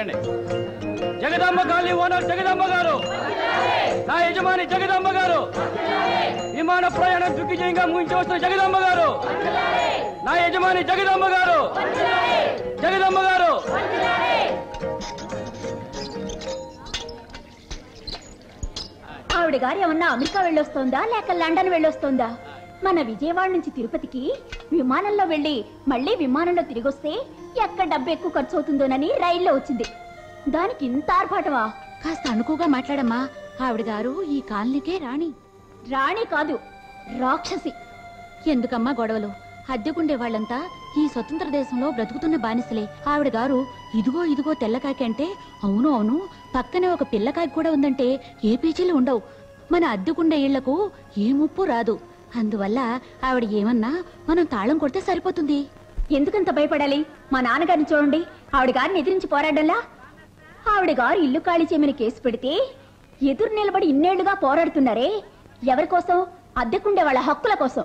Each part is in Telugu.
ఎక్కండి జగదాంబ కాలనీ ఓనర్ జగదాంబ గారు నా యజమాని జగదాంబ గారు విమాన ప్రయాణం దిగ్విజయంగా ముగించి వస్తున్న జగదాంబ గారు నా యజమాని జగదాంబ గారు జగదాంబ గారు ఆవిడ గారు ఏమన్నా అమెరికా వెళ్ళొస్తోందా లేక లండన్ వెళ్ళొస్తోందా మన విజయవాడ నుంచి తిరుపతికి విమానంలో వెళ్ళి మళ్ళీ విమానంలో తిరిగొస్తే ఎక్కడ డబ్బు ఎక్కువ ఖర్చు అవుతుందోనని రైల్లో వచ్చింది దానికి ఇంత ఆర్భాటమా కాస్త అనుకోగా మాట్లాడమ్మా ఆవిడ గారు ఈ కాలనీకే రాణి రాణి కాదు రాక్షసి ఎందుకమ్మా గొడవలు అద్దెకుండే వాళ్ళంతా ఈ స్వతంత్ర దేశంలో బ్రతుకుతున్న బానిసలే ఆవిడ గారు ఇదిగో ఇదిగో తెల్లకాకి అంటే అవును అవును పక్కనే ఒక పిల్లకాకి కూడా ఉందంటే ఏ పేచీలు ఉండవు మన అద్దెకుండే ఇళ్లకు ఏ ముప్పు రాదు అందువల్ల ఆవిడ ఏమన్నా మనం తాళం కొడితే సరిపోతుంది ఎందుకంత భయపడాలి మా నాన్నగారిని చూడండి ఆవిడ గారిని ఎదిరించి పోరాడల్లా ఆవిడ గారు ఇల్లు ఖాళీ చేయమని కేసు పెడితే ఎదురు నిలబడి ఇన్నేళ్లుగా పోరాడుతున్నారే ఎవరి కోసం అద్దెకుండే వాళ్ళ హక్కుల కోసం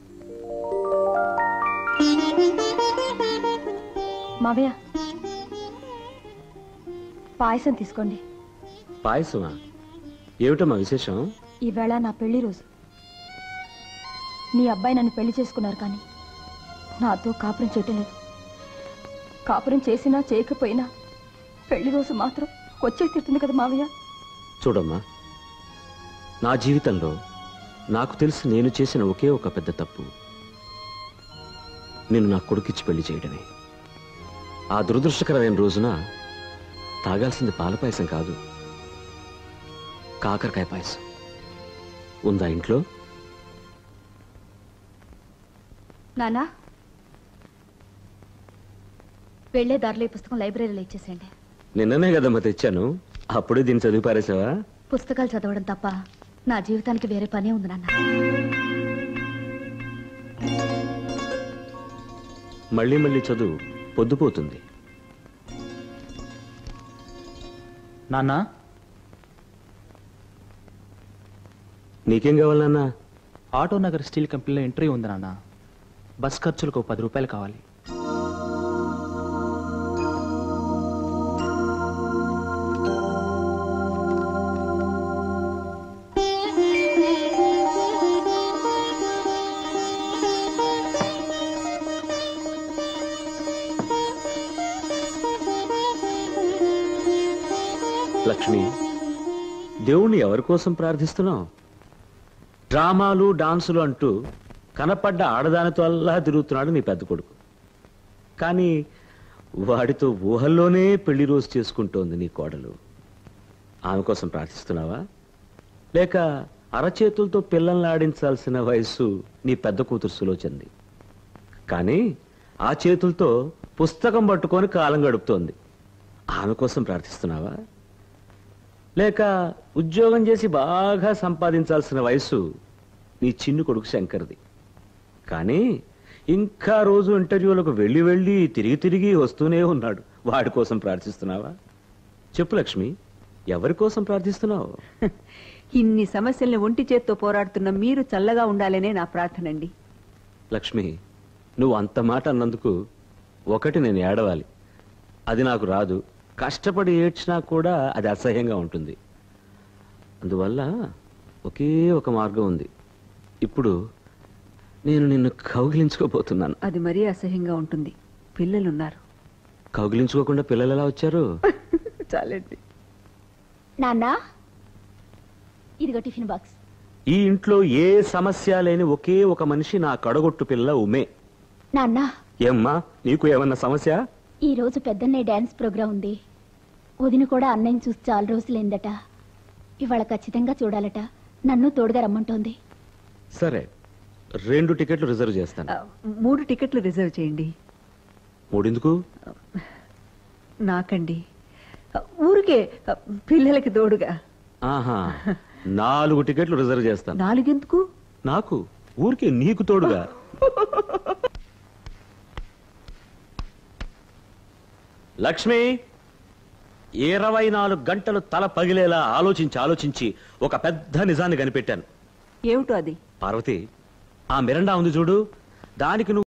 మావయ్య పాయసం తీసుకోండి పాయసమా ఏమిటమ్మా విశేషం ఈవేళ నా పెళ్లి రోజు మీ అబ్బాయి నన్ను పెళ్లి చేసుకున్నారు కానీ నాతో కాపురం చేయటం లేదు కాపురం చేసినా చేయకపోయినా పెళ్లి రోజు మాత్రం వచ్చే తిడుతుంది కదా మావయ్య చూడమ్మా నా జీవితంలో నాకు తెలిసి నేను చేసిన ఒకే ఒక పెద్ద తప్పు నేను నా కొడుకిచ్చి పెళ్లి చేయడమే ఆ దురదృష్టకరమైన రోజున తాగాల్సింది పాల పాయసం కాదు కాకరకాయ పాయసం ఉందా ఇంట్లో నానా వెళ్లే దారిలో ఈ పుస్తకం లైబ్రరీలో ఇచ్చేసేయండి నిన్ననే కదమ్మా తెచ్చాను అప్పుడే దీన్ని చదివి పారేసావా పుస్తకాలు చదవడం తప్ప నా జీవితానికి వేరే పనే ఉంది నాన్న మళ్ళీ మళ్ళీ చదువు పొద్దుపోతుంది నాన్న నీకేం కావాలన్నా ఆటో నగర్ స్టీల్ కంపెనీలో ఇంటర్వ్యూ ఉంది నాన్న బస్ ఖర్చులకు ఒక పది రూపాయలు కావాలి లక్ష్మి దేవుణ్ణి ఎవరి కోసం ప్రార్థిస్తున్నావు డ్రామాలు డాన్సులు అంటూ కనపడ్డ ఆడదానితో అల్లా తిరుగుతున్నాడు నీ పెద్ద కొడుకు కానీ వాడితో ఊహల్లోనే పెళ్లి రోజు చేసుకుంటోంది నీ కోడలు ఆమె కోసం ప్రార్థిస్తున్నావా లేక అరచేతులతో పిల్లల్ని ఆడించాల్సిన వయస్సు నీ పెద్ద కూతురు సులోచంది కానీ ఆ చేతులతో పుస్తకం పట్టుకొని కాలం గడుపుతోంది ఆమె కోసం ప్రార్థిస్తున్నావా లేక ఉద్యోగం చేసి బాగా సంపాదించాల్సిన వయసు నీ చిన్ను కొడుకు శంకర్ది కానీ ఇంకా రోజు ఇంటర్వ్యూలకు వెళ్ళి వెళ్ళి తిరిగి తిరిగి వస్తూనే ఉన్నాడు వాడి కోసం ప్రార్థిస్తున్నావా చెప్పు లక్ష్మి ఎవరి కోసం ప్రార్థిస్తున్నావు ఇన్ని సమస్యల్ని ఒంటి చేత్తో పోరాడుతున్న మీరు చల్లగా ఉండాలనే నా ప్రార్థనండి లక్ష్మి నువ్వు అంత మాట అన్నందుకు ఒకటి నేను ఏడవాలి అది నాకు రాదు కష్టపడి ఏడ్చినా కూడా అది అసహ్యంగా ఉంటుంది అందువల్ల ఒకే ఒక మార్గం ఉంది ఇప్పుడు నేను నిన్ను కౌగిలించుకోబోతున్నాను అది మరీ అసహ్యంగా ఉంటుంది పిల్లలున్నారు కౌగిలించుకోకుండా పిల్లలు ఎలా వచ్చారు చాలండి నాన్న ఇదిగో టిఫిన్ బాక్స్ ఈ ఇంట్లో ఏ సమస్య లేని ఒకే ఒక మనిషి నా కడగొట్టు పిల్ల ఉమే నాన్న ఏమ్మా నీకు ఏమన్నా సమస్య ఈ రోజు పెద్దన్నయ్య డాన్స్ ప్రోగ్రాం ఉంది వదిన కూడా అన్నయ్యని చూసి చాలా రోజులైందట ఇవాళ ఖచ్చితంగా చూడాలట నన్ను తోడుగా రమ్మంటోంది సరే రెండు టికెట్లు రిజర్వ్ చేస్తాను ఆ, మూడు టికెట్లు రిజర్వ్ చేయండి మూడెందుకు నాకండి ఆ, ఊరికే ఆ, పిల్లలకి తోడుగా ఆహా నాలుగు టికెట్లు రిజర్వ్ చేస్తాను నాలుగెందుకు నాకు ఊరికే నీకు తోడుగా లక్ష్మి ఇరవై నాలుగు గంటలు తల పగిలేలా ఆలోచించి ఆలోచించి ఒక పెద్ద నిజాన్ని కనిపెట్టాను ఏమిటో అది పార్వతి ఆ మిరండా ఉంది చూడు దానికి నువ్వు